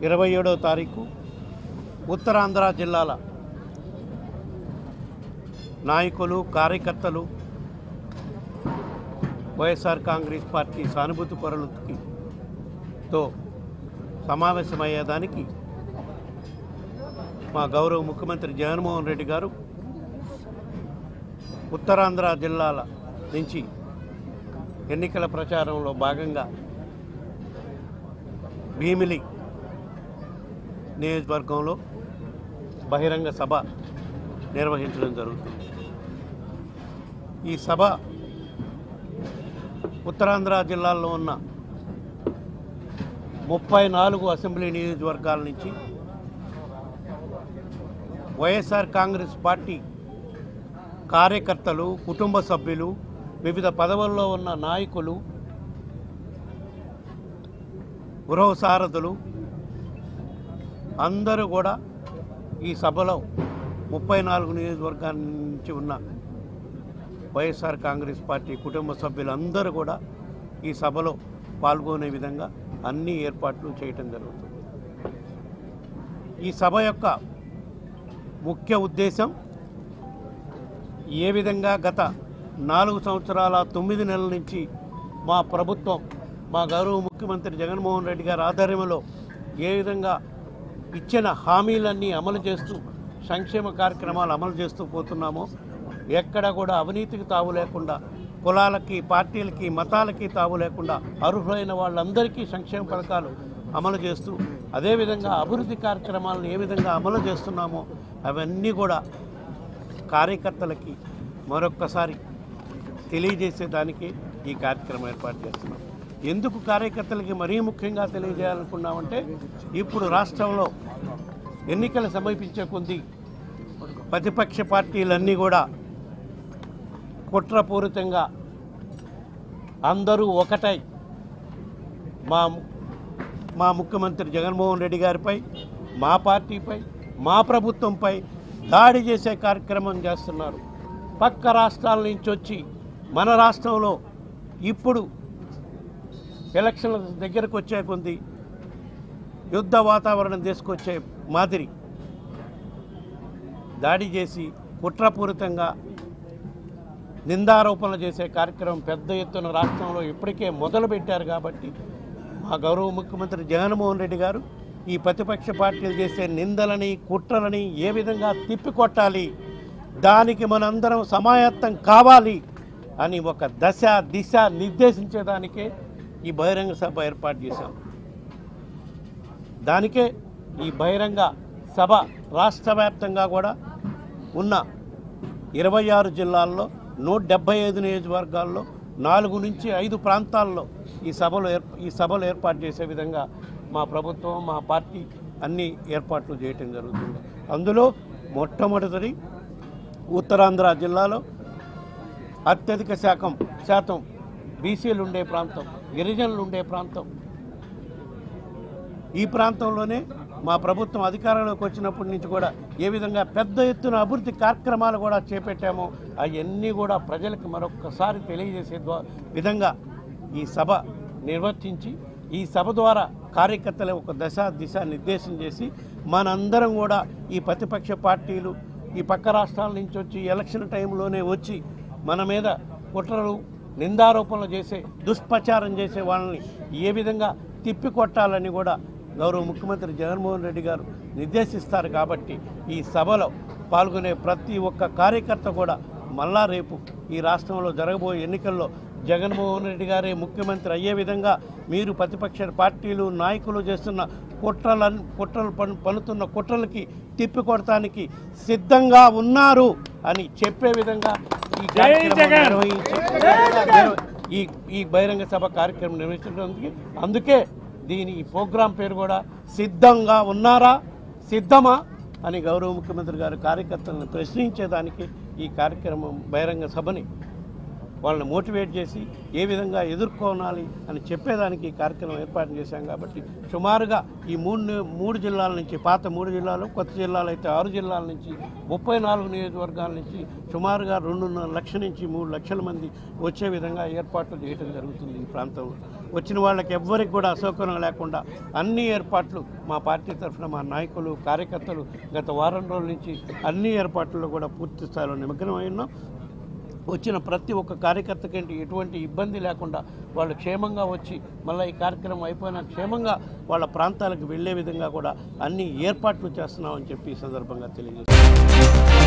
ఇరవై ఏడవ తారీఖు ఉత్తరాంధ్ర జిల్లాల నాయకులు కార్యకర్తలు వైఎస్ఆర్ కాంగ్రెస్ పార్టీ సానుభూతి పరులకి తో సమావేశమయ్యేదానికి మా గౌరవ ముఖ్యమంత్రి జగన్మోహన్ రెడ్డి గారు ఉత్తరాంధ్ర జిల్లాల నుంచి ఎన్నికల ప్రచారంలో భాగంగా భీమిలి నియోజకవర్గంలో బహిరంగ సభ నిర్వహించడం జరుగుతుంది ఈ సభ ఉత్తరాంధ్ర జిల్లాల్లో ఉన్న ముప్పై నాలుగు అసెంబ్లీ నియోజకవర్గాల నుంచి వైఎస్ఆర్ కాంగ్రెస్ పార్టీ కార్యకర్తలు కుటుంబ సభ్యులు వివిధ పదవుల్లో ఉన్న నాయకులు గృహ సారథులు అందరూ కూడా ఈ సభలో ముప్పై నాలుగు నియోజకవర్గాల నుంచి ఉన్న వైఎస్ఆర్ కాంగ్రెస్ పార్టీ కుటుంబ సభ్యులందరూ కూడా ఈ సభలో పాల్గొనే విధంగా అన్ని ఏర్పాట్లు చేయటం జరుగుతుంది ఈ సభ యొక్క ముఖ్య ఉద్దేశం ఏ విధంగా గత నాలుగు సంవత్సరాల తొమ్మిది నెలల నుంచి మా ప్రభుత్వం మా గౌరవ ముఖ్యమంత్రి జగన్మోహన్ రెడ్డి గారి ఆధ్వర్యంలో ఏ విధంగా ఇచ్చిన హామీలన్నీ అమలు చేస్తూ సంక్షేమ కార్యక్రమాలు అమలు చేస్తూ పోతున్నామో ఎక్కడ కూడా అవినీతికి తావు లేకుండా కులాలకి పార్టీలకి మతాలకి తావు లేకుండా అర్హులైన వాళ్ళందరికీ సంక్షేమ పథకాలు అమలు చేస్తూ అదేవిధంగా అభివృద్ధి కార్యక్రమాలను ఏ విధంగా అమలు చేస్తున్నామో అవన్నీ కూడా కార్యకర్తలకి మరొక్కసారి తెలియజేసేదానికి ఈ కార్యక్రమం ఏర్పాటు చేస్తున్నాం ఎందుకు కార్యకర్తలకి మరీ ముఖ్యంగా తెలియజేయాలనుకున్నామంటే ఇప్పుడు రాష్ట్రంలో ఎన్నికలు సమీపించే కొద్దీ ప్రతిపక్ష పార్టీలన్నీ కూడా కుట్రపూరితంగా అందరూ ఒకటై మా మా ముఖ్యమంత్రి జగన్మోహన్ రెడ్డి గారిపై మా పార్టీపై మా ప్రభుత్వంపై దాడి చేసే కార్యక్రమం చేస్తున్నారు పక్క రాష్ట్రాల నుంచి వచ్చి మన రాష్ట్రంలో ఇప్పుడు ఎలక్షన్ల దగ్గరకు వచ్చే కొద్ది యుద్ధ వాతావరణం తీసుకొచ్చే మాదిరి దాడి చేసి కుట్రపూరితంగా నిందారోపణలు చేసే కార్యక్రమం పెద్ద ఎత్తున రాష్ట్రంలో ఇప్పటికే మొదలుపెట్టారు కాబట్టి మా గౌరవ ముఖ్యమంత్రి జగన్మోహన్ రెడ్డి గారు ఈ ప్రతిపక్ష పార్టీలు చేసే నిందలని కుట్రలని ఏ విధంగా తిప్పికొట్టాలి దానికి మనందరం సమాయత్తం కావాలి అని ఒక దశ దిశ నిర్దేశించేదానికే ఈ బహిరంగ సభ ఏర్పాటు చేశాం దానికే ఈ బహిరంగ సభ రాష్ట్ర వ్యాప్తంగా కూడా ఉన్న ఇరవై ఆరు జిల్లాల్లో నూట డెబ్బై ఐదు నియోజకవర్గాల్లో నాలుగు నుంచి ఐదు ప్రాంతాల్లో ఈ సభలు ఏర్ప ఈ సభలు ఏర్పాటు చేసే విధంగా మా ప్రభుత్వం మా పార్టీ అన్ని ఏర్పాట్లు చేయటం జరుగుతుంది అందులో మొట్టమొదటిది ఉత్తరాంధ్ర జిల్లాలో అత్యధిక శాతం శాతం బీసీలు ఉండే ప్రాంతం గిరిజనులు ఉండే ప్రాంతం ఈ ప్రాంతంలోనే మా ప్రభుత్వం అధికారంలోకి వచ్చినప్పటి నుంచి కూడా ఏ విధంగా పెద్ద ఎత్తున అభివృద్ధి కార్యక్రమాలు కూడా చేపట్టామో అవన్నీ కూడా ప్రజలకు మరొక్కసారి తెలియజేసే ద్వా- విధంగా ఈ సభ నిర్వర్తించి ఈ సభ ద్వారా కార్యకర్తల ఒక దశ దిశ నిర్దేశం చేసి మనందరం కూడా ఈ ప్రతిపక్ష పార్టీలు ఈ పక్క రాష్ట్రాల నుంచి వచ్చి ఎలక్షన్ టైంలోనే వచ్చి మన మీద కుట్రలు నిందారోపణలు చేసే దుష్ప్రచారం చేసే వాళ్ళని ఏ విధంగా తిప్పికొట్టాలని కూడా గౌరవ ముఖ్యమంత్రి జగన్మోహన్ రెడ్డి గారు నిర్దేశిస్తారు కాబట్టి ఈ సభలో పాల్గొనే ప్రతి ఒక్క కార్యకర్త కూడా మళ్ళా రేపు ఈ రాష్ట్రంలో జరగబోయే ఎన్నికల్లో జగన్మోహన్ రెడ్డి గారే ముఖ్యమంత్రి అయ్యే విధంగా మీరు ప్రతిపక్ష పార్టీలు నాయకులు చేస్తున్న కుట్రల కుట్రలు పను పనుతున్న కుట్రలకి తిప్పికొడటానికి సిద్ధంగా ఉన్నారు అని చెప్పే విధంగా ఈ కార్యక్రమం నిర్వహించి నిర్వ- ఈ ఈ బహిరంగ సభ కార్యక్రమం నిర్వహించడానికి అందుకే దీని ఈ ప్రోగ్రాం పేరు కూడా సిద్ధంగా ఉన్నారా సిద్ధమా అని గౌరవ ముఖ్యమంత్రి గారు కార్యకర్తలను ప్రశ్నించేదానికి ఈ కార్యక్రమం బహిరంగ సభని వాళ్ళని మోటివేట్ చేసి ఏ విధంగా ఎదుర్కోనాలి అని చెప్పేదానికి ఈ కార్యక్రమం ఏర్పాటు చేశాం కాబట్టి సుమారుగా ఈ మూడు మూడు జిల్లాల నుంచి పాత మూడు జిల్లాలు కొత్త జిల్లాలు అయితే ఆరు జిల్లాల నుంచి ముప్పై నాలుగు నియోజకవర్గాల నుంచి సుమారుగా రెండున్నర లక్షల నుంచి మూడు లక్షల మంది వచ్చే విధంగా ఏర్పాట్లు చేయడం జరుగుతుంది ఈ ప్రాంతంలో వచ్చిన వాళ్ళకి ఎవ్వరికి కూడా అసౌకర్యం లేకుండా అన్ని ఏర్పాట్లు మా పార్టీ తరఫున మా నాయకులు కార్యకర్తలు గత వారం రోజుల నుంచి అన్ని ఏర్పాట్లలో కూడా పూర్తి స్థాయిలో నిమగ్నమై ఉన్నాం వచ్చిన ప్రతి ఒక్క కార్యకర్తకంటే ఎటువంటి ఇబ్బంది లేకుండా వాళ్ళు క్షేమంగా వచ్చి మళ్ళీ ఈ కార్యక్రమం అయిపోయిన క్షేమంగా వాళ్ళ ప్రాంతాలకు వెళ్ళే విధంగా కూడా అన్ని ఏర్పాట్లు చేస్తున్నామని చెప్పి ఈ సందర్భంగా తెలియజేస్తున్నాం